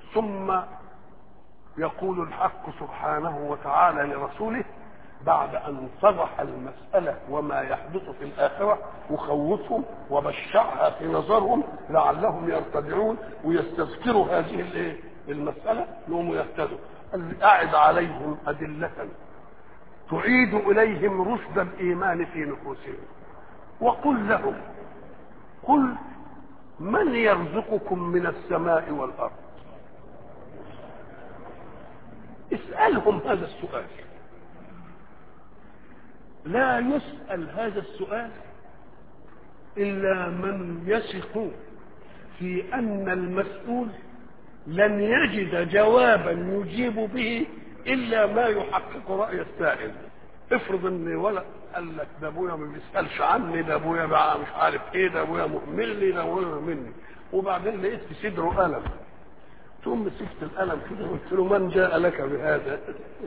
ثم يقول الحق سبحانه وتعالى لرسوله بعد ان صرح المساله وما يحدث في الاخره وخوفهم وبشعها في نظرهم لعلهم يرتدعون ويستذكروا هذه الايه المساله انهم يهتدوا قال اعد عليهم ادله تعيد اليهم رشد الايمان في نفوسهم وقل لهم قل من يرزقكم من السماء والارض اسالهم هذا السؤال لا يسال هذا السؤال الا من يثق في ان المسؤول لن يجد جوابا يجيب به الا ما يحقق راي السائل افرض ان ولا قال لك ده ابويا ما بيسالش عني ده ابويا بقى مش عارف ايه ده ابويا مهملني ده ابويا مهملني وبعدين لقيت في صدره قلم ثم مسكت القلم كده وقلت له من جاء لك بهذا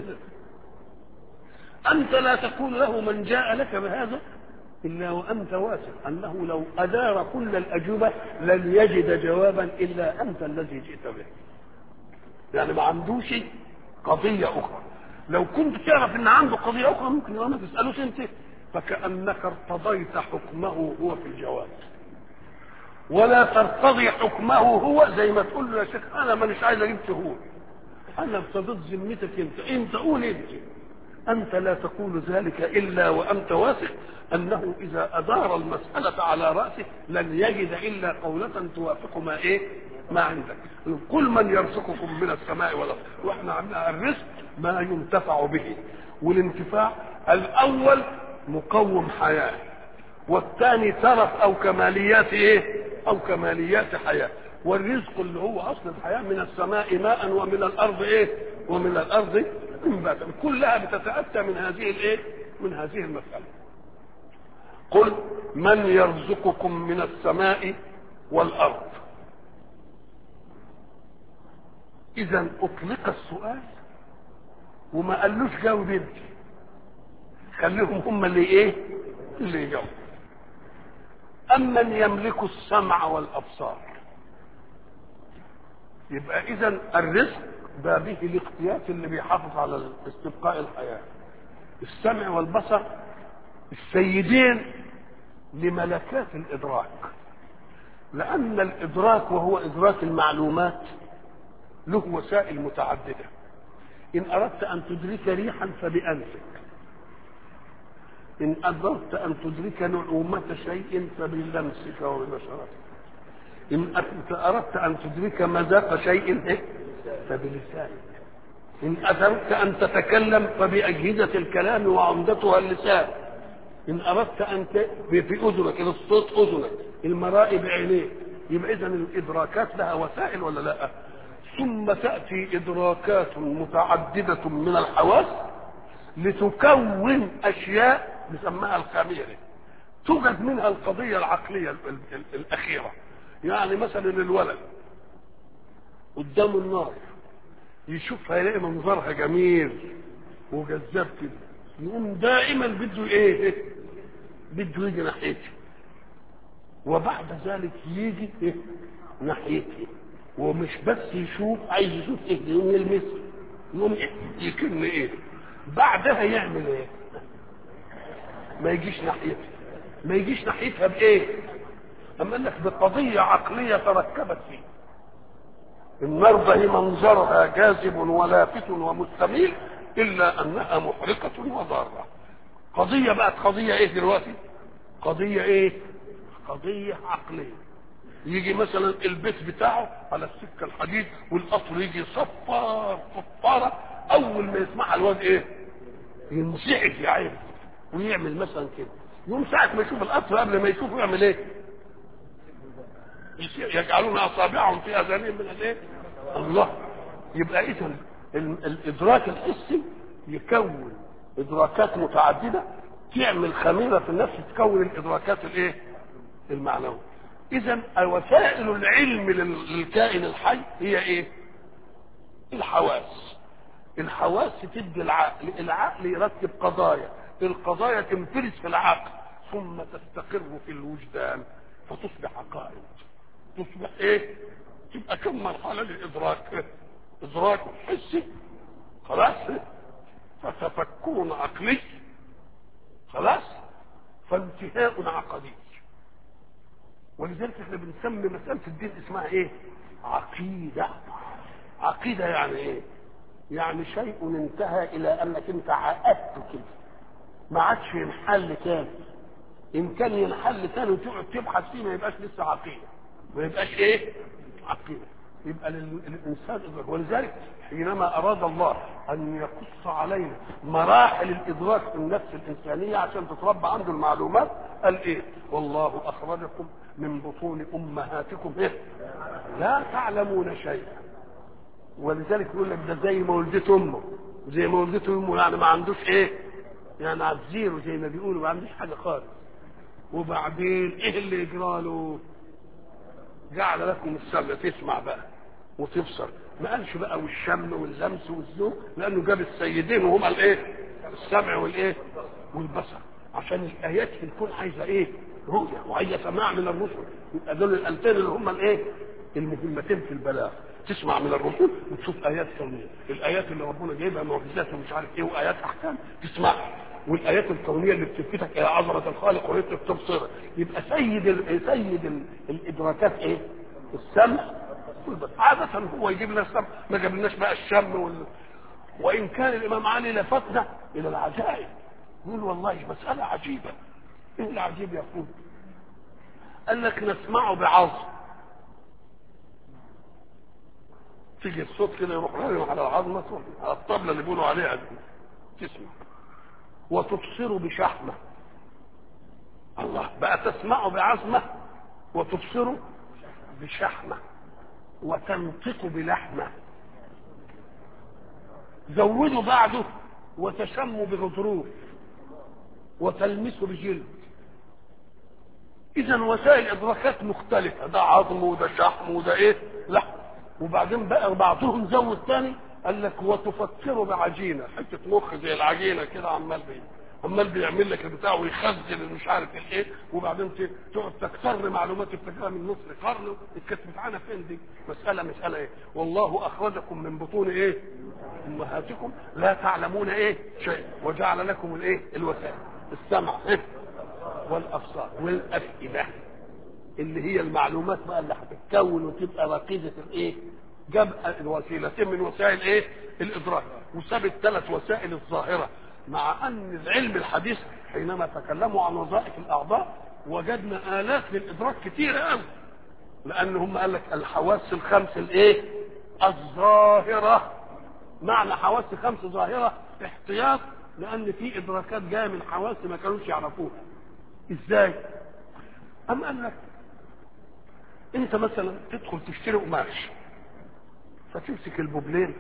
انت لا تقول له من جاء لك بهذا الا وانت واثق انه لو ادار كل الاجوبه لن يجد جوابا الا انت الذي جئت به يعني ما عندوش قضيه اخرى لو كنت تعرف ان عنده قضيه اخرى ممكن ما تسالوش انت فكانك ارتضيت حكمه هو في الجواب ولا ترتضي حكمه هو زي ما تقول له يا شيخ انا مانيش عايز اجيب شهود انا ارتضيت ذمتك انت انت قول انت انت لا تقول ذلك الا وانت واثق انه اذا ادار المساله على راسه لن يجد الا قوله توافق ما ايه ما عندك كل من يرزقكم من السماء والارض واحنا عندنا الرزق ما ينتفع به والانتفاع الاول مقوم حياه والثاني ترف او كماليات ايه او كماليات حياه والرزق اللي هو اصل الحياه من السماء ماء ومن الارض ايه ومن الارض انباتا كلها بتتاتى من هذه الايه من هذه المساله قل من يرزقكم من السماء والارض اذا اطلق السؤال وما قالوش جاوب انت خليهم هم اللي ايه اللي يجاوبوا أمن يملك السمع والأبصار يبقى إذا الرزق ده به الاقتياس اللي بيحافظ على استبقاء الحياة السمع والبصر السيدين لملكات الإدراك لأن الإدراك وهو إدراك المعلومات له وسائل متعددة إن أردت أن تدرك ريحا فبأنفك إن أدركت أن تدرك نعومة شيء فبلمسك وببشرتك إن أردت أن تدرك مذاق شيء فبلسانك إن أردت أن تتكلم فبأجهزة الكلام وعمدتها اللسان إن أردت أن ت... في أذنك الصوت أذنك المرائي بعينيك يبقى إذا الإدراكات لها وسائل ولا لا؟ ثم تأتي إدراكات متعددة من الحواس لتكون أشياء نسميها الخميرة توجد منها القضية العقلية الأخيرة يعني مثلا الولد قدام النار يشوفها يلاقي منظرها جميل وجذاب كده يقوم دائما بده ايه بده يجي ناحيتي وبعد ذلك يجي إيه؟ ناحيتي ومش بس يشوف عايز يشوف ايه يقوم يلمسه يقوم يكن ايه بعدها يعمل ايه ما يجيش ناحيتها ما يجيش ناحيتها بايه اما انك بقضيه عقليه تركبت فيه النار ده منظرها جاذب ولافت ومستميل الا انها محرقه وضاره قضيه بقت قضيه ايه دلوقتي قضيه ايه قضيه عقليه يجي مثلا البيت بتاعه على السكه الحديد والقطر يجي صفار صفاره اول ما يسمعها الواد ايه ينزعج يا عيني ويعمل مثلا كده يوم ساعة ما يشوف القطر قبل ما يشوفه يعمل ايه؟ يجعلون اصابعهم في اذانهم من الايه؟ الله يبقى اذا الادراك الحسي يكون ادراكات متعدده تعمل خميره في النفس تكون الادراكات الايه؟ المعنويه. اذا وسائل العلم للكائن الحي هي ايه؟ الحواس. الحواس تدي العقل، العقل يرتب قضايا، القضايا تنفرز في العقل ثم تستقر في الوجدان فتصبح عقائد تصبح ايه تبقى كم مرحله للادراك ادراك حسي خلاص فتفكر عقلي خلاص فانتهاء عقدي ولذلك احنا بنسمي مسألة الدين اسمها ايه عقيدة عقيدة يعني ايه يعني شيء انتهى الى انك انت عقدت كده ما عادش ينحل تاني ان كان ينحل تاني وتقعد تبحث فيه ما يبقاش لسه عقيدة ما يبقاش ايه عقيدة يبقى للانسان ادراك ولذلك حينما اراد الله ان يقص علينا مراحل الادراك في النفس الانسانيه عشان تتربى عنده المعلومات قال ايه والله اخرجكم من بطون امهاتكم ايه لا تعلمون شيئا ولذلك يقول لك ده زي ما ولدت امه زي ما ولدت امه يعني ما عندوش ايه يعني على الزيرو زي ما بيقولوا ما عندوش حاجه خالص وبعدين ايه اللي يجرى له جعل لكم السمع تسمع بقى وتبصر ما قالش بقى والشم واللمس والذوق لانه جاب السيدين وهما الايه السمع والايه والبصر عشان الايات في الكون عايزه ايه رؤيه وعايزه سماع من الرسل يبقى دول الالتين اللي هم الايه المهمتين في البلاغ تسمع من الرسل وتشوف ايات كونيه الايات اللي ربنا جايبها معجزات ومش عارف ايه وايات احكام تسمعها والايات الكونيه اللي بتلفتك الى عظمه الخالق ويترك تبصر يبقى سيد ال سيد ال الادراكات ايه السمع والبصر عاده هو يجيب لنا السمع ما جابلناش بقى الشم وال... وان كان الامام علي لفتنا الى العجائب يقول والله مساله عجيبه ايه العجيب يقول قال لك نسمعه بعظم تيجي الصوت كده يروح رامي على العظمه على الطبله اللي بيقولوا عليها دي تسمع وتبصر بشحمه الله بقى تسمع بعظمه وتبصر بشحمه وتنطق بلحمه زودوا بعده وتشم بغضروف وتلمس بجلد اذا وسائل ادراكات مختلفه ده عظم وده شحم وده ايه لحم وبعدين بقى بعضهم زود تاني قال لك وتفكر بعجينه حته مخ زي العجينه كده عمال بي عمال بيعمل لك البتاع ويخزن مش عارف الايه وبعدين تقعد تكتر معلومات تفتكرها من نصف قرن اتكتبت عنها فين دي مساله مساله ايه والله اخرجكم من بطون ايه امهاتكم لا تعلمون ايه شيء وجعل لكم الايه الوسائل السمع إيه؟ والابصار والافئده اللي هي المعلومات بقى اللي هتتكون وتبقى ركيزه الايه جاب الوسيلتين من وسائل ايه الادراك وساب الثلاث وسائل الظاهره مع ان العلم الحديث حينما تكلموا عن وظائف الاعضاء وجدنا الات للادراك كثيره قوي لان هم قال لك الحواس الخمس الايه الظاهره معنى حواس خمس ظاهره احتياط لان في ادراكات جايه من حواس ما كانوش يعرفوها ازاي ام قال لك انت مثلا تدخل تشتري قماش فتمسك البوبلين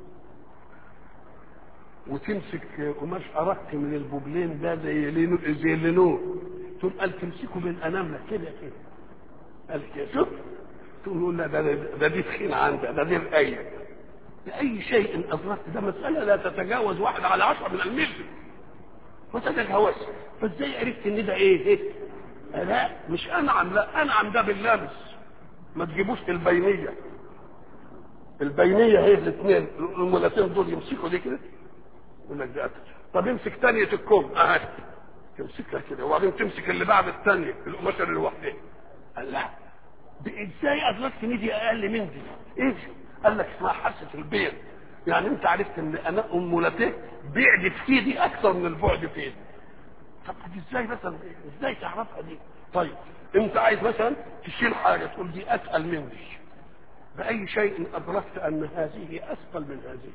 وتمسك قماش ارق من البوبلين ده زي لينو زي اللينون تقوم قال تمسكه بالانامله كده كده قال كده شوف تقول لا ده ده دي تخين عندك ده دي الايه بأي شيء أدركت ده مسألة لا تتجاوز واحد على عشرة من الملي ما تتجاوز فازاي عرفت ان ده ايه ايه لا مش انعم لا انعم ده باللمس ما تجيبوش البينية البينية هي الاثنين المولتين دول يمسكوا دي كده يقول لك ده طب امسك تانية الكم اهي تمسكها كده وبعدين تمسك اللي بعد الثانية القماشة اللي لوحدها قال لا ازاي ادركت ان دي اقل من دي ايه قال لك اسمها حاسه البيع يعني انت عرفت ان انا امولتين بعدت في دي اكثر من البعد في دي طب دي ازاي مثلا ازاي تعرفها دي طيب انت عايز مثلا تشيل حاجه تقول دي اثقل من دي باي شيء ادركت ان هذه اثقل من هذه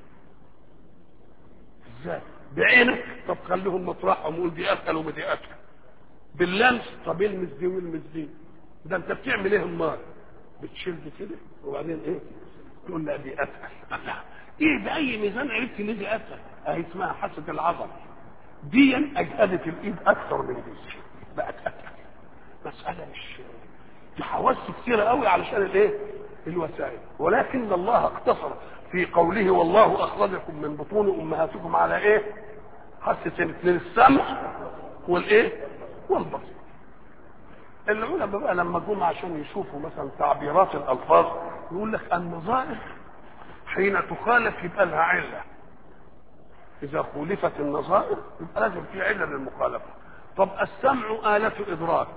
ازاي بعينك طب خليهم مطرحهم وقول دي اثقل ودي اثقل باللمس طب المس دي والمس دي ده انت بتعمل ايه امال بتشيل دي كده وبعدين ايه تقول لا دي اسهل لا ايه باي ميزان عرفت ان دي اسهل اهي اسمها حاسه العضل دي اجهدت الايد اكثر من دي بقت اسهل مساله مش دي حواس كثيره قوي علشان الايه الوسائل ولكن الله اقتصر في قوله والله اخرجكم من بطون امهاتكم على ايه حاسه الاثنين السمع والايه والبصر العلماء بقى لما جم عشان يشوفوا مثلا تعبيرات الالفاظ يقول لك النظائر حين تخالف يبقى لها عله اذا خولفت النظائر يبقى لازم في عله للمخالفه طب السمع آلة إدراك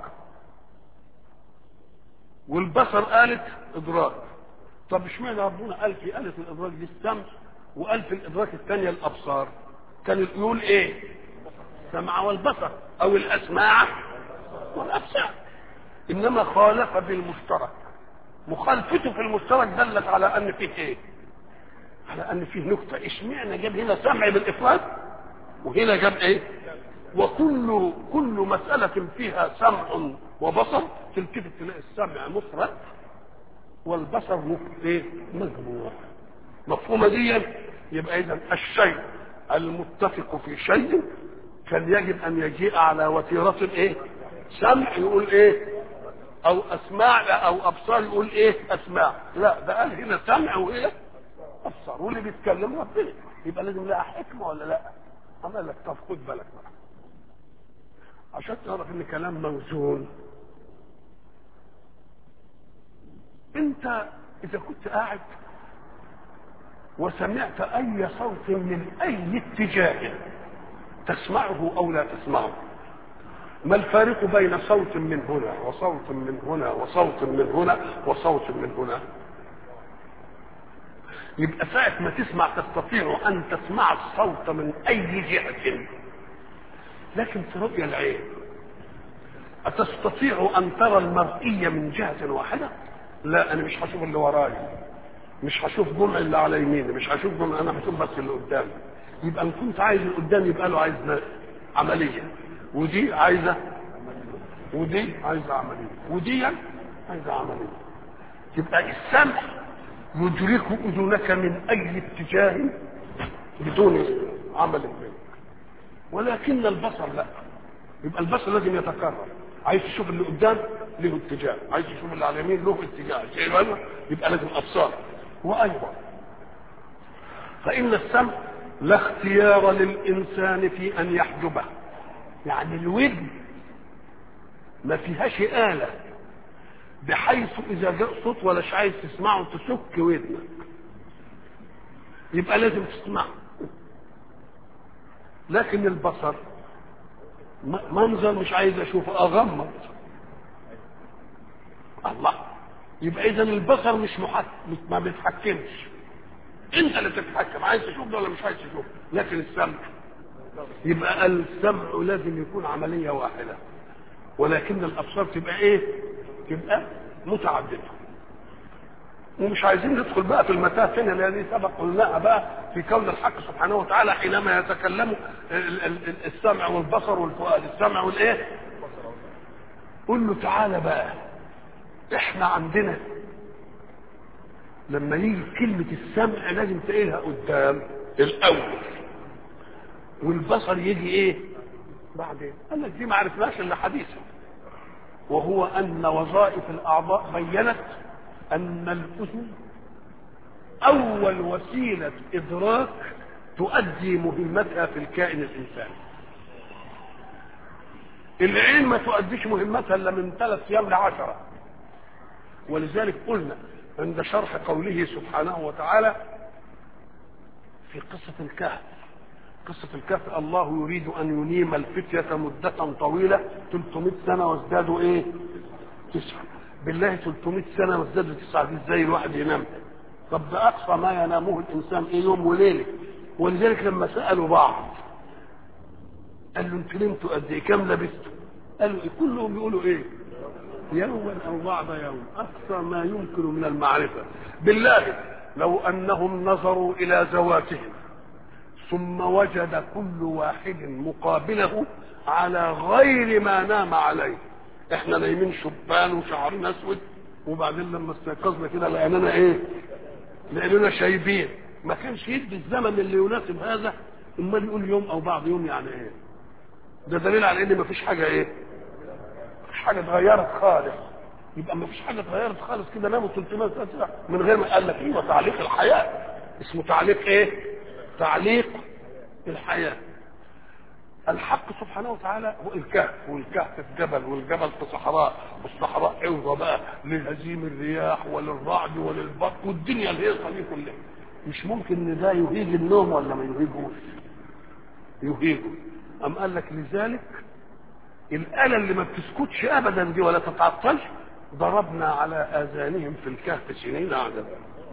والبصر آلة إدراك طب اشمعنى ربنا قال في آلة الإدراك دي السمع وقال في الإدراك الثانية الأبصار كان يقول إيه؟ السمع والبصر أو الأسماع والأبصار إنما خالف بالمشترك مخالفته في المشترك دلت على أن فيه إيه؟ على أن فيه نكتة اشمعنى جاب هنا سمع بالإفراد وهنا جاب إيه؟ وكل كل مسألة فيها سمع وبصر تلتفت تلاقي السمع مفرد والبصر ايه مجموع مفهومة دي يبقى إذا الشيء المتفق في شيء كان يجب أن يجيء على وتيرة إيه؟ سمع يقول إيه؟ أو أسماع لا أو أبصار يقول إيه؟ أسماع لا ده قال هنا سمع وإيه؟ أبصار واللي بيتكلم ربنا يبقى لازم لها حكمة ولا لا؟ عمل لك طب خد بالك بقى عشان تعرف ان كلام موزون انت اذا كنت قاعد وسمعت اي صوت من اي اتجاه تسمعه او لا تسمعه ما الفارق بين صوت من هنا وصوت من هنا وصوت من هنا وصوت من هنا يبقى ساعة ما تسمع تستطيع أن تسمع الصوت من أي جهة لكن في رؤيا العين أتستطيع أن ترى المرئية من جهة واحدة؟ لا أنا مش هشوف اللي ورايا مش هشوف جمع اللي على يميني مش هشوف جمع أنا هشوف بس اللي قدامي يبقى إن كنت عايز اللي قدامي يبقى له عايز عملية ودي عايزة ودي عايزة عملية ودي عايزة عملية يبقى السمع يدرك أذنك من أي اتجاه بدون عمل منك ولكن البصر لا يبقى البصر لازم يتكرر عايز تشوف اللي قدام له اتجاه عايز تشوف اللي على اليمين له اتجاه يبقى لازم ابصار وايضا فان السمع لا اختيار للانسان في ان يحجبه يعني الودن ما فيهاش آلة بحيث إذا جاء صوت ولا عايز تسمعه تسك ودنك يبقى لازم تسمعه لكن البصر منظر مش عايز اشوفه اغمض الله يبقى اذا البصر مش محكم ما بيتحكمش انت اللي تتحكم عايز تشوف ده ولا مش عايز تشوف لكن السمع يبقى السمع لازم يكون عملية واحدة ولكن الابصار تبقى ايه تبقى متعددة ومش عايزين ندخل بقى في المتاهه الثانيه اللي سبق قلناها بقى في كون الحق سبحانه وتعالى حينما يتكلم السمع والبصر والفؤاد السمع والايه قل له تعالى بقى احنا عندنا لما يجي كلمة السمع لازم تلاقيها قدام الأول والبصر يجي إيه؟ بعدين قال لك دي ما عرفناش إلا حديثا وهو أن وظائف الأعضاء بينت أن الأذن أول وسيلة إدراك تؤدي مهمتها في الكائن الإنساني. العين ما تؤديش مهمتها إلا من ثلاث أيام لعشرة. ولذلك قلنا عند شرح قوله سبحانه وتعالى في قصة الكهف قصة الكهف الله يريد أن ينيم الفتية مدة طويلة 300 سنة وازدادوا إيه؟ تسعة بالله 300 سنه وازدادوا تسعه دي ازاي الواحد ينام طب ده اقصى ما ينامه الانسان ايه يوم وليله ولذلك لما سالوا بعض قال له انتوا نمتوا قد ايه كام لبستوا قالوا إيه؟ كلهم بيقولوا ايه يوما او بعض يوم اقصى ما يمكن من المعرفه بالله لو انهم نظروا الى ذواتهم ثم وجد كل واحد مقابله على غير ما نام عليه احنا نايمين شبان وشعرنا اسود وبعدين لما استيقظنا كده لقينانا ايه لقينانا شايبين ما كانش يدي الزمن اللي يناسب هذا امال يقول يوم او بعض يوم يعني ايه ده دليل على ان مفيش حاجه ايه مفيش حاجه اتغيرت خالص يبقى مفيش حاجه اتغيرت خالص كده ناموا 300 سنه من غير ما قال لك ايوه تعليق الحياه اسمه تعليق ايه تعليق الحياه الحق سبحانه وتعالى هو الكهف والكهف في جبل والجبل في صحراء والصحراء عوضة بقى لهزيم الرياح وللرعد وللبرق والدنيا الهيصة دي كلها مش ممكن ان ده يهيج النوم ولا ما يهيجوش يهيجه أم قال لك لذلك الآلة اللي ما بتسكتش أبدا دي ولا تتعطلش ضربنا على آذانهم في الكهف سنين عددا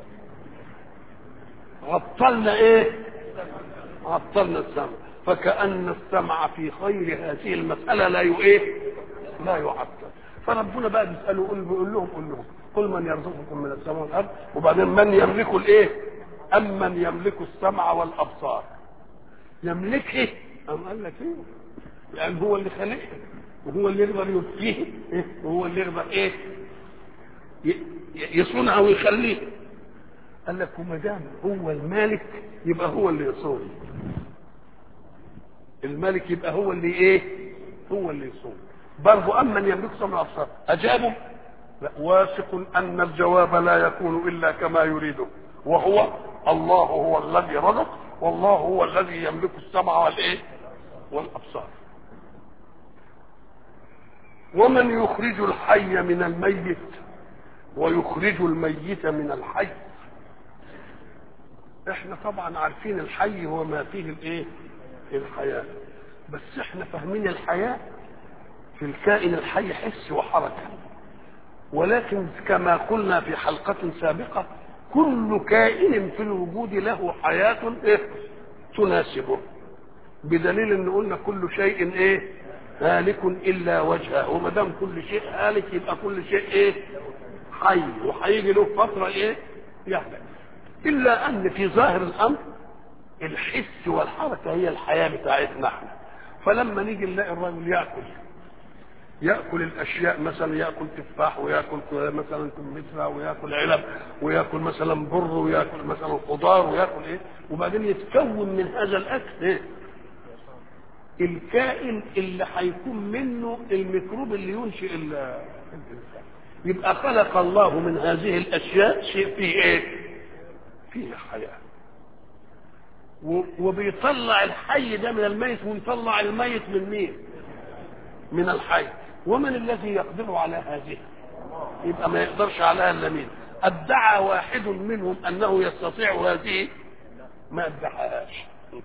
عطلنا إيه؟ عطلنا السمع فكأن السمع في خير هذه المسألة لا إيه؟ لا يعطل فربنا بقى بيسأله يقول بيقول لهم قول لهم قل من يرزقكم من السماء والأرض وبعدين من يملك الإيه؟ أم من يملك السمع والأبصار يملك إيه؟ أم قال لك إيه؟ لأن هو اللي خلقها وهو اللي يقدر يبقيه إيه؟ وهو اللي يقدر إيه؟ يصونها ويخليه قال لك وما دام هو المالك يبقى هو اللي يصون الملك يبقى هو اللي ايه هو اللي يصوم برضه اما من يملك سمع الابصار اجابوا لا واثق ان الجواب لا يكون الا كما يريده وهو الله هو الذي رزق والله هو الذي يملك السمع والايه والابصار ومن يخرج الحي من الميت ويخرج الميت من الحي احنا طبعا عارفين الحي هو ما فيه الايه الحياة بس احنا فاهمين الحياة في الكائن الحي حس وحركة ولكن كما قلنا في حلقة سابقة كل كائن في الوجود له حياة ايه تناسبه بدليل ان قلنا كل شيء ايه هالك الا وجهه وما دام كل شيء هالك يبقى كل شيء ايه حي وهيجي له فتره ايه يهلك الا ان في ظاهر الامر الحس والحركه هي الحياه بتاعتنا احنا فلما نيجي نلاقي الرجل ياكل ياكل الاشياء مثلا ياكل تفاح وياكل مثلا كمثرى وياكل علب وياكل مثلا بر وياكل مثلا خضار وياكل ايه وبعدين يتكون من هذا الاكل ايه الكائن اللي هيكون منه الميكروب اللي ينشئ الانسان يبقى خلق الله من هذه الاشياء شيء فيه ايه فيه حياه وبيطلع الحي ده من الميت ويطلع الميت من مين من الحي ومن الذي يقدر على هذه يبقى ما يقدرش عليها الا مين ادعى واحد منهم انه يستطيع هذه ما ادعاهاش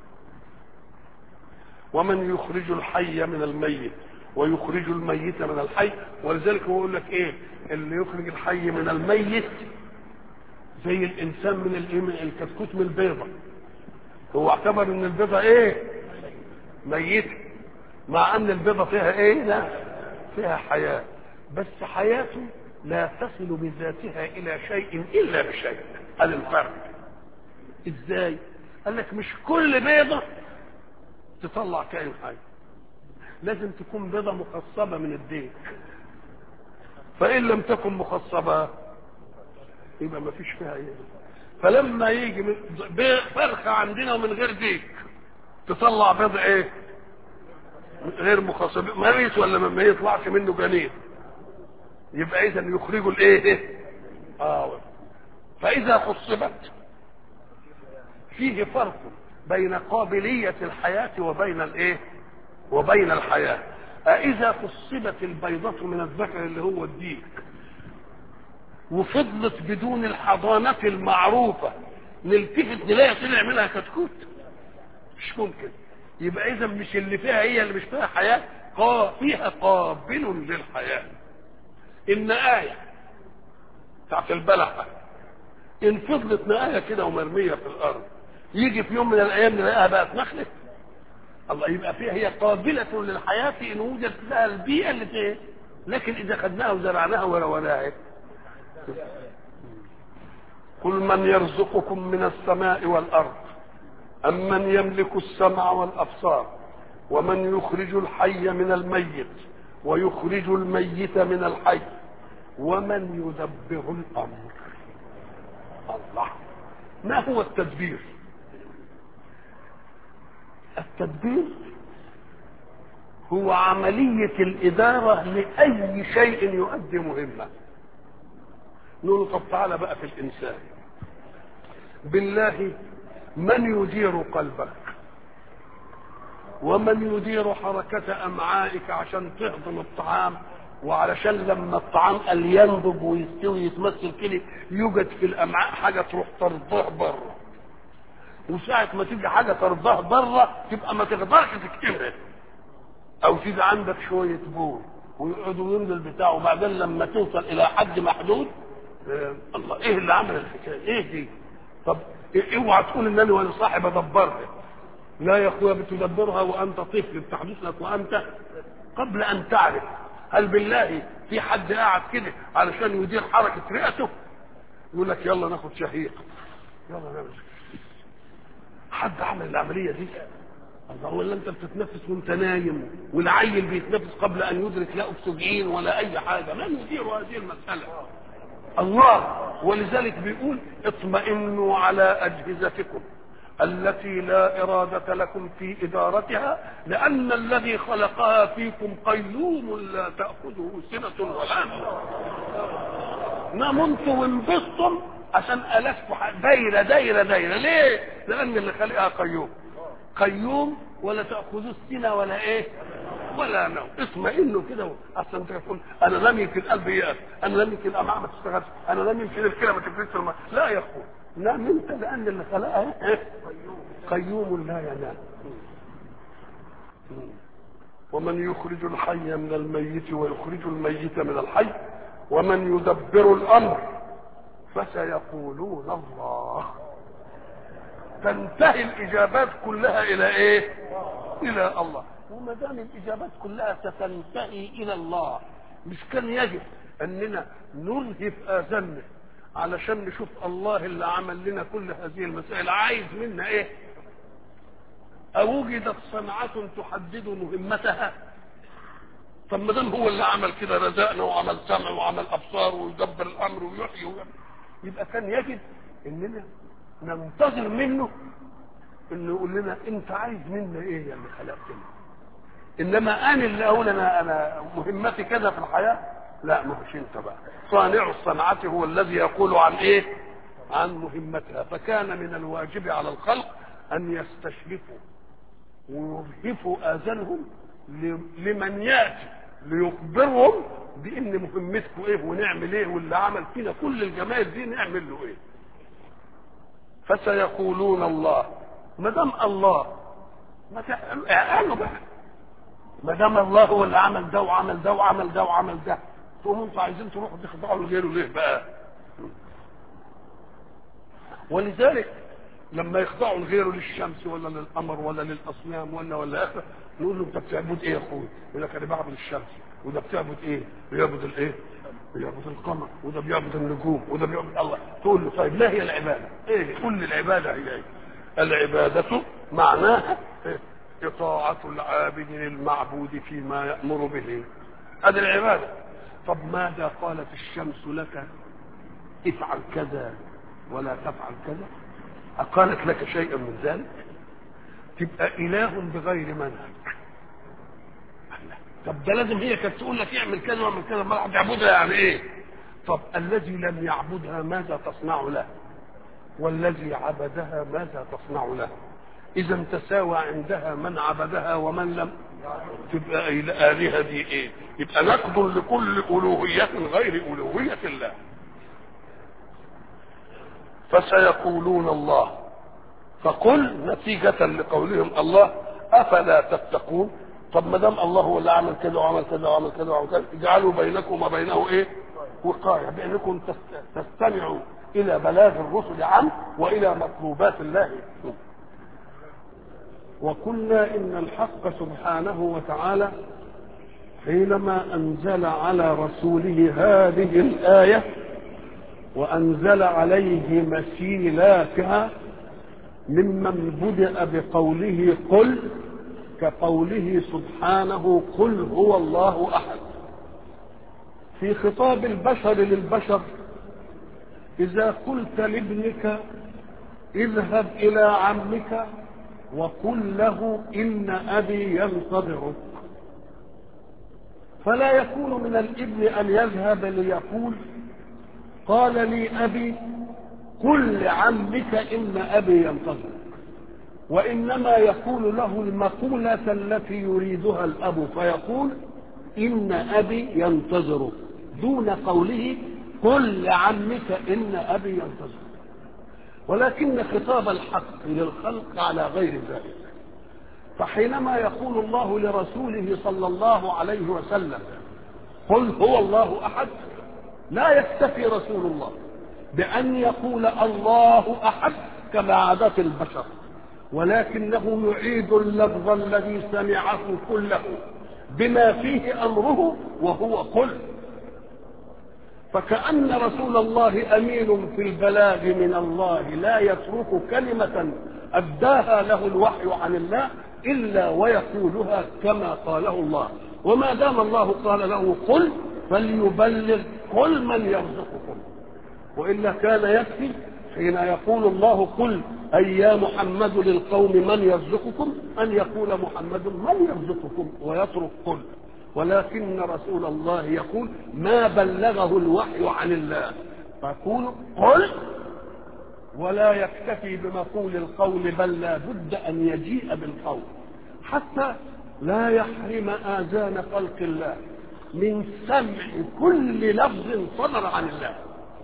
ومن يخرج الحي من الميت ويخرج الميت من الحي ولذلك هو يقول لك ايه اللي يخرج الحي من الميت زي الانسان من الكتكوت من البيضه هو اعتبر ان البيضه ايه ميته مع ان البيضه فيها ايه لا فيها حياه بس حياته لا تصل بذاتها الى شيء الا بشيء هذا الفرق ازاي قال لك مش كل بيضه تطلع كائن حي لازم تكون بيضه مخصبه من الديك فان لم تكن مخصبه يبقى ما فيش فيها ايه فلما يجي من فرخه عندنا ومن غير ديك تطلع بيض ايه غير مخصب مريض ولا ما يطلعش منه جنين يبقى اذا يخرجوا الايه اه فاذا خصبت فيه فرق بين قابلية الحياة وبين الايه وبين الحياة أإذا خصبت البيضة من الذكر اللي هو الديك وفضلت بدون الحضانة المعروفة نلتفت نلاقي طلع منها كتكوت مش ممكن يبقى إذا مش اللي فيها هي اللي مش فيها حياة قا فيها قابل للحياة النقاية بتاعت البلحة إن فضلت نقاية كده ومرمية في الأرض يجي في يوم من الأيام نلاقيها بقت نخلة الله يبقى فيها هي قابلة للحياة إن وجدت لها البيئة اللي فيها لكن إذا خدناها وزرعناها وروناها قل من يرزقكم من السماء والأرض أم من يملك السمع والأبصار ومن يخرج الحي من الميت ويخرج الميت من الحي ومن يدبر الأمر الله ما هو التدبير التدبير هو عملية الإدارة لأي شيء يؤدي مهمة نقول له طب تعالى بقى في الإنسان بالله من يدير قلبك ومن يدير حركة أمعائك عشان تهضم الطعام وعلشان لما الطعام قال ينضج ويستوي يتمثل كده يوجد في الأمعاء حاجة تروح ترضاه بره وساعة ما تيجي حاجة ترضاه بره تبقى ما تقدرش تكتمها أو تيجي عندك شوية بول ويقعدوا يملوا البتاع وبعدين لما توصل إلى حد محدود آه الله إيه اللي عمل الحكاية؟ إيه دي؟ طب اوعى تقول ان انا وانا صاحب ادبرها لا يا اخويا بتدبرها وانت طفل بتحدث لك وانت قبل ان تعرف هل بالله في حد قاعد كده علشان يدير حركه رئته يقول لك يلا ناخد شهيق يلا نعمل حد عمل العمليه دي الله ولا انت بتتنفس وانت نايم والعيل بيتنفس قبل ان يدرك لا اكسجين ولا اي حاجه من يدير هذه المساله الله ولذلك بيقول اطمئنوا على اجهزتكم التي لا إرادة لكم في إدارتها لأن الذي خلقها فيكم قيوم لا تأخذه سنة ولا نوم نمتم وانبسطم عشان ألفكم دايرة دايرة دايرة ليه؟ لأن اللي خلقها قيوم قيوم ولا تأخذه السنة ولا إيه؟ ولا نوم اطمئنوا كده اصلا انت تقول انا لم يمكن قلبي يقف انا لم يمكن الامعاء ما تشتغلش انا لم يمكن الكلى ما تفرزش الماء لا يا اخويا نام انت لان اللي خلقها قيوم لا ينام ومن يخرج الحي من الميت ويخرج الميت من الحي ومن يدبر الامر فسيقولون الله تنتهي الاجابات كلها الى ايه الى الله وما دام الاجابات كلها ستنتهي الى الله مش كان يجب اننا نرهف اذاننا علشان نشوف الله اللي عمل لنا كل هذه المسائل عايز منا ايه اوجدت صنعة تحدد مهمتها طب ما دام هو اللي عمل كده رزقنا وعمل سمع وعمل ابصار ويدبر الامر ويحيي ويعمل يبقى كان يجب اننا ننتظر منه انه يقول لنا انت عايز منا ايه يا اللي خلقتنا انما انا اللي اقول انا انا مهمتي كذا في الحياه لا ما هوش انت بقى صانع الصنعه هو الذي يقول عن ايه عن مهمتها فكان من الواجب على الخلق ان يستشرفوا ويرهفوا اذانهم لمن ياتي ليخبرهم بان مهمتكم ايه ونعمل ايه واللي عمل فينا كل الجمال دي نعمل له ايه فسيقولون الله ما دام الله ما اعلنوا بقى ما دام الله هو اللي عمل ده وعمل ده وعمل ده وعمل ده تقوموا انتوا عايزين تروحوا تخضعوا لغيره ليه بقى؟ ولذلك لما يخضعوا لغيره للشمس ولا للقمر ولا للاصنام ولا ولا اخره نقول له انت بتعبد ايه يا اخوي؟ يقول لك انا بعبد الشمس وده بتعبد ايه؟ بيعبد الايه؟ بيعبد القمر وده بيعبد النجوم وده بيعبد الله تقول له طيب ما هي العباده؟ ايه؟ قل لي العباده هي ايه؟ العباده معناها إيه؟ إطاعة العابد للمعبود فيما يأمر به هذه العبادة طب ماذا قالت الشمس لك افعل كذا ولا تفعل كذا أقالت لك شيئا من ذلك تبقى إله بغير منهج طب ده لازم هي كانت تقول لك اعمل كذا واعمل كذا ما تعبدها يعني ايه طب الذي لم يعبدها ماذا تصنع له والذي عبدها ماذا تصنع له اذا تساوى عندها من عبدها ومن لم تبقى الالهه دي ايه يبقى نقد لكل الوهيه غير الوهيه الله فسيقولون الله فقل نتيجة لقولهم الله أفلا تتقون طب ما دام الله هو اللي عمل كذا وعمل كذا وعمل كذا وعمل كذا اجعلوا بينكم وبينه ايه؟ وقاية بأنكم تستمعوا إلى بلاغ الرسل عنه وإلى مطلوبات الله وقلنا إن الحق سبحانه وتعالى حينما أنزل على رسوله هذه الآية وأنزل عليه مسيلاتها ممن بدأ بقوله قل كقوله سبحانه قل هو الله أحد في خطاب البشر للبشر إذا قلت لابنك اذهب إلى عمك وقل له إن أبي ينتظرك فلا يكون من الابن أن يذهب ليقول قال لي أبي قل لعمك إن أبي ينتظرك وإنما يقول له المقولة التي يريدها الأب فيقول إن أبي ينتظرك دون قوله قل لعمك إن أبي ينتظرك ولكن خطاب الحق للخلق على غير ذلك فحينما يقول الله لرسوله صلى الله عليه وسلم قل هو الله احد لا يكتفي رسول الله بان يقول الله احد كما عادات البشر ولكنه يعيد اللفظ الذي سمعه كله بما فيه امره وهو قل فكأن رسول الله أمين في البلاغ من الله لا يترك كلمة أداها له الوحي عن الله إلا ويقولها كما قاله الله وما دام الله قال له قل فليبلغ قل من يرزقكم وإلا كان يكفي حين يقول الله قل أي يا محمد للقوم من يرزقكم أن يقول محمد من يرزقكم ويترك قل ولكن رسول الله يقول ما بلغه الوحي عن الله فيقول قل ولا يكتفي بمقول القول بل لا بد ان يجيء بالقول حتى لا يحرم اذان خلق الله من سمع كل لفظ صدر عن الله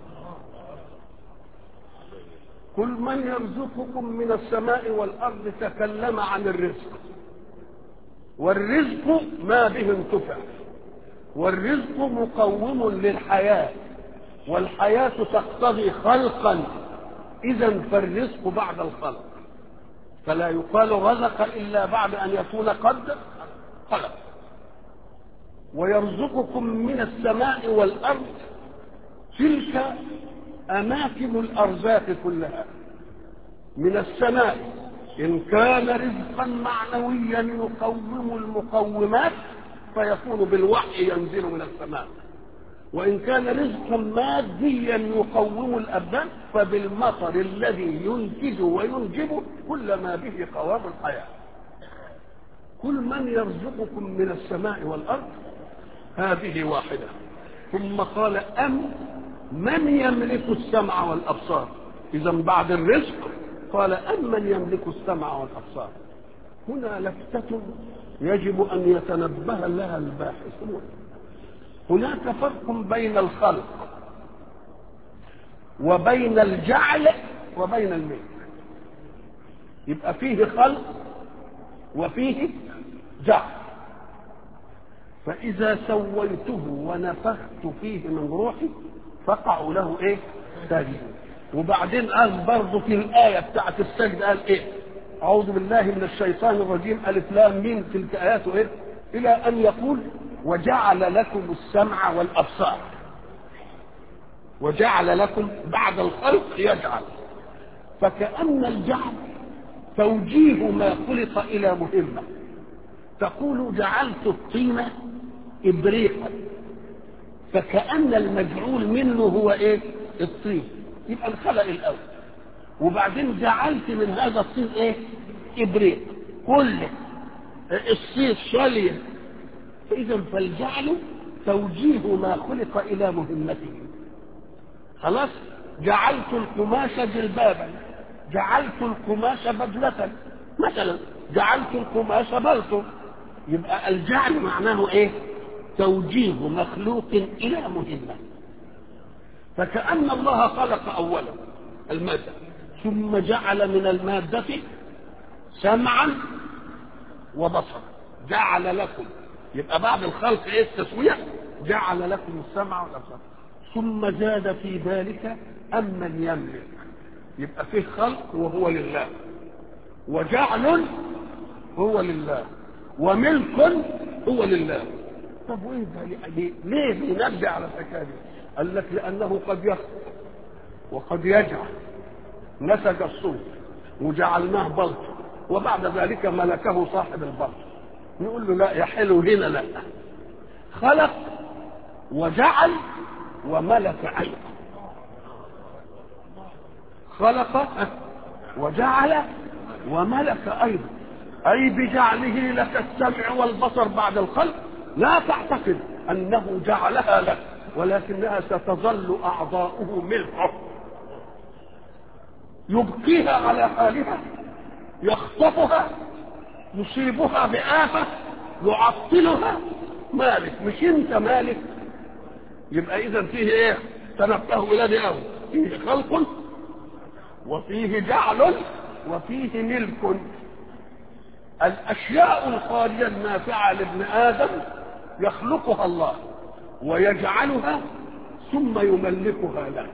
كل من يرزقكم من السماء والارض تكلم عن الرزق والرزق ما به انتفع والرزق مقوم للحياه والحياه تقتضي خلقا اذا فالرزق بعد الخلق فلا يقال رزق الا بعد ان يكون قد خلق ويرزقكم من السماء والارض تلك اماكن الارزاق كلها من السماء ان كان رزقا معنويا يقوم المقومات فيكون بالوحي ينزل من السماء وإن كان رزقا ماديا يقوم الأبدان فبالمطر الذي ينتج وينجب كل ما به قوام الحياة كل من يرزقكم من السماء والأرض هذه واحدة ثم قال أم من يملك السمع والأبصار إذا بعد الرزق قال أم من يملك السمع والأبصار هنا لفتة يجب أن يتنبه لها الباحثون هناك فرق بين الخلق وبين الجعل وبين الملك يبقى فيه خلق وفيه جعل فإذا سويته ونفخت فيه من روحي فقعوا له ايه ساجدين وبعدين قال برضه في الآية بتاعت السجد قال ايه أعوذ بالله من الشيطان الرجيم ألف لام ميم تلك آياته ايه إلى أن يقول وجعل لكم السمع والابصار وجعل لكم بعد الخلق يجعل فكأن الجعل توجيه ما خلق إلى مهمة تقول جعلت الطين إبريقا فكأن المجعول منه هو إيه؟ الطين يبقى الخلق الأول وبعدين جعلت من هذا الطين إيه؟ إبريق كله الصيف شاليه فإذا فالجعل توجيه ما خلق إلى مهمته خلاص جعلت القماش جلبابا جعلت القماش بدلة مثلا جعلت القماش بلطو يبقى الجعل معناه ايه توجيه مخلوق الى مهمه فكأن الله خلق اولا المادة ثم جعل من المادة سمعا وبصرا جعل لكم يبقى بعد الخلق ايه التسوية جعل لكم السمع والابصار ثم زاد في ذلك أمن يملك يبقى فيه خلق وهو لله وجعل هو لله وملك هو لله طب وايه ده ليه ليه بينبه على الحكايه دي؟ قال لك لانه قد يخلق وقد يجعل نسج الصوت وجعلناه بلط وبعد ذلك ملكه صاحب البلط نقول له لا يا حلو هنا لا خلق وجعل وملك ايضا خلق وجعل وملك ايضا اي بجعله لك السمع والبصر بعد الخلق لا تعتقد انه جعلها لك ولكنها ستظل اعضاؤه ملكه يبقيها على حالها يخطفها يصيبها بآفة يعطلها مالك مش انت مالك يبقى اذا فيه ايه تنبهوا الى دي أول فيه خلق وفيه جعل وفيه ملك الاشياء الخارجه النافعه لابن ادم يخلقها الله ويجعلها ثم يملكها له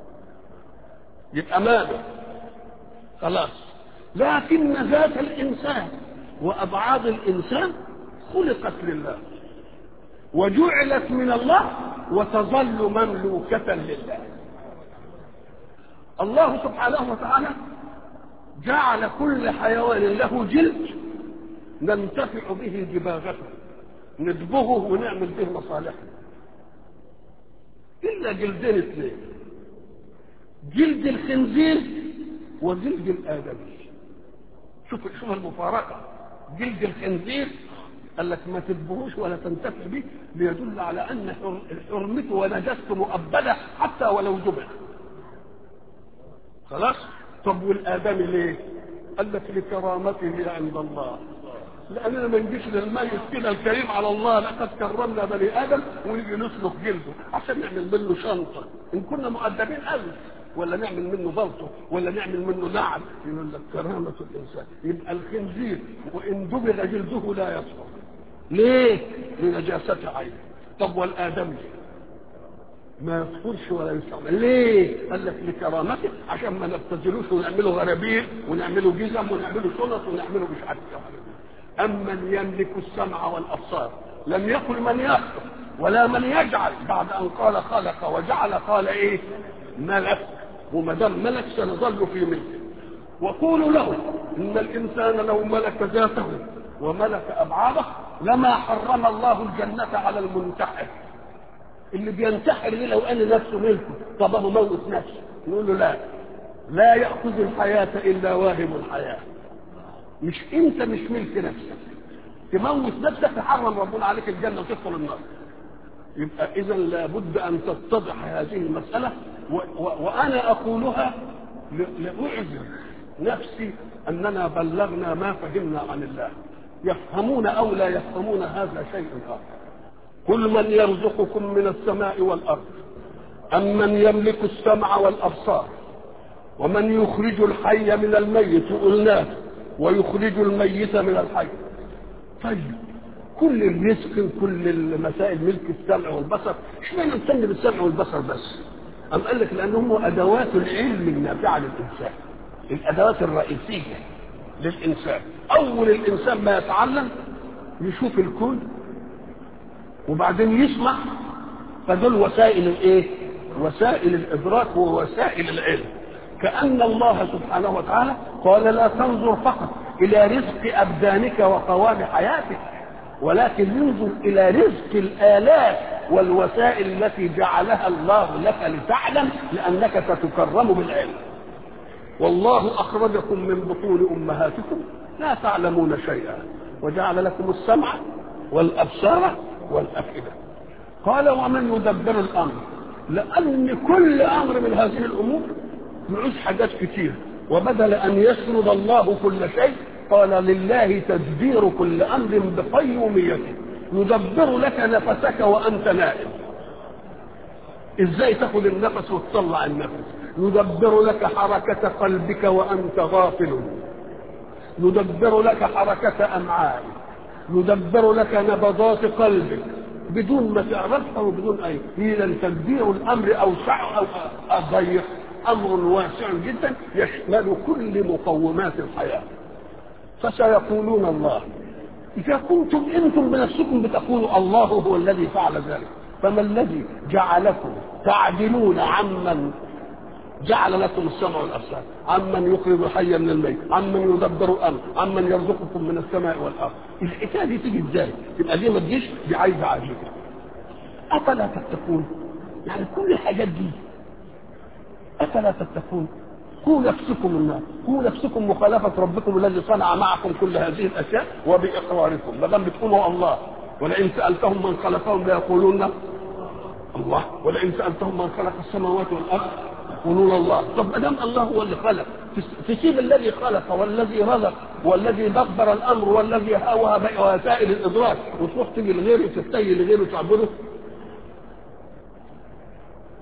يبقى ماله خلاص لكن ذات الانسان وابعاد الانسان خلقت لله وجعلت من الله وتظل مملوكة لله الله سبحانه وتعالى جعل كل حيوان له جلد ننتفع به جباغته ندبغه ونعمل به مصالحنا إلا جلدين اثنين جلد الخنزير وجلد الآدمي شوف شوف المفارقة جلد الخنزير قال لك ما تدبروش ولا تنتفع به ليدل على ان حرمته ونجاسته مؤبده حتى ولو ذبح خلاص طب والادمي ليه قال لك لكرامته عند الله لاننا ما نجيش للميت كده الكريم على الله لقد كرمنا بني ادم ونيجي نسلخ جلده عشان نعمل منه شنطه ان كنا مؤدبين قوي ولا نعمل منه بلطو ولا نعمل منه نعل يقول لك كرامة الإنسان يبقى الخنزير وإن دبغ جلده لا يصفر ليه؟ لنجاسة عينه طب والآدمي ما يصفرش ولا يستعمل ليه؟ قال لك لكرامته عشان ما نبتذلوش ونعمله غرابيل ونعمله جزم ونعمله شنط ونعمله مش عارف أمن يملك السمع والأبصار لم يقل من يخلق ولا من يجعل بعد أن قال خلق وجعل قال إيه؟ ملك وما دام ملك سنظل في ملكه وقولوا له ان الانسان لو ملك ذاته وملك ابعاده لما حرم الله الجنه على المنتحر اللي بينتحر ليه لو ان نفسه ملكه طب هو موت نفسه نقول له لا لا ياخذ الحياه الا واهب الحياه مش انت مش ملك نفسك تموت نفسك تحرم ربنا عليك الجنه وتدخل النار يبقى اذا لابد ان تتضح هذه المساله و و وانا اقولها لاعذر نفسي اننا بلغنا ما فهمنا عن الله يفهمون او لا يفهمون هذا شيء اخر كل من يرزقكم من السماء والارض ام من يملك السمع والابصار ومن يخرج الحي من الميت قلناه ويخرج الميت من الحي طيب كل الرزق كل المسائل ملك السمع والبصر اشمعنى نسمي بالسمع والبصر بس أم قال لك لأنهم أدوات العلم النافعة للإنسان الأدوات الرئيسية للإنسان أول الإنسان ما يتعلم يشوف الكون وبعدين يسمع فدول وسائل الإيه؟ وسائل الإدراك ووسائل العلم كأن الله سبحانه وتعالى قال لا تنظر فقط إلى رزق أبدانك وقوام حياتك ولكن ينظر الى رزق الالات والوسائل التي جعلها الله لك لتعلم لانك ستكرم بالعلم والله اخرجكم من بطون امهاتكم لا تعلمون شيئا وجعل لكم السمع والابصار والافئده قال ومن يدبر الامر لان كل امر من هذه الامور يعوز حاجات كتير وبدل ان يسرد الله كل شيء قال لله تدبير كل امر بقيوميته يدبر لك نفسك وانت نائم ازاي تاخذ النفس وتطلع النفس يدبر لك حركة قلبك وأنت غافل يدبر لك حركة أمعائك يدبر لك نبضات قلبك بدون ما تعرفها وبدون أي إذا تدبير الأمر أوسع أو أضيق أمر واسع جدا يشمل كل مقومات الحياة فسيقولون الله إذا كنتم أنتم بنفسكم بتقولوا الله هو الذي فعل ذلك فما الذي جعلكم تعدلون عمن جعل لكم السمع والابصار عمن يخرج الحي من الميت عمن يدبر الامر عمن يرزقكم من السماء والارض الحكايه دي تيجي ازاي تبقى دي ما تجيش دي عايزه عجيبه افلا تتقون يعني كل الحاجات دي افلا تتقون قوا نفسكم النار قوا نفسكم مخالفة ربكم الذي صنع معكم كل هذه الأشياء وبإقراركم ما دام بتقولوا الله ولئن سألتهم من خلقهم ليقولون الله ولئن سألتهم من خلق السماوات والأرض يقولون الله طب ما دام الله هو اللي خلق تسيب الذي خلق والذي رزق والذي دبر الامر والذي هوى وسائل الادراك وتروح تيجي لغيره وتتجه لغيره تعبده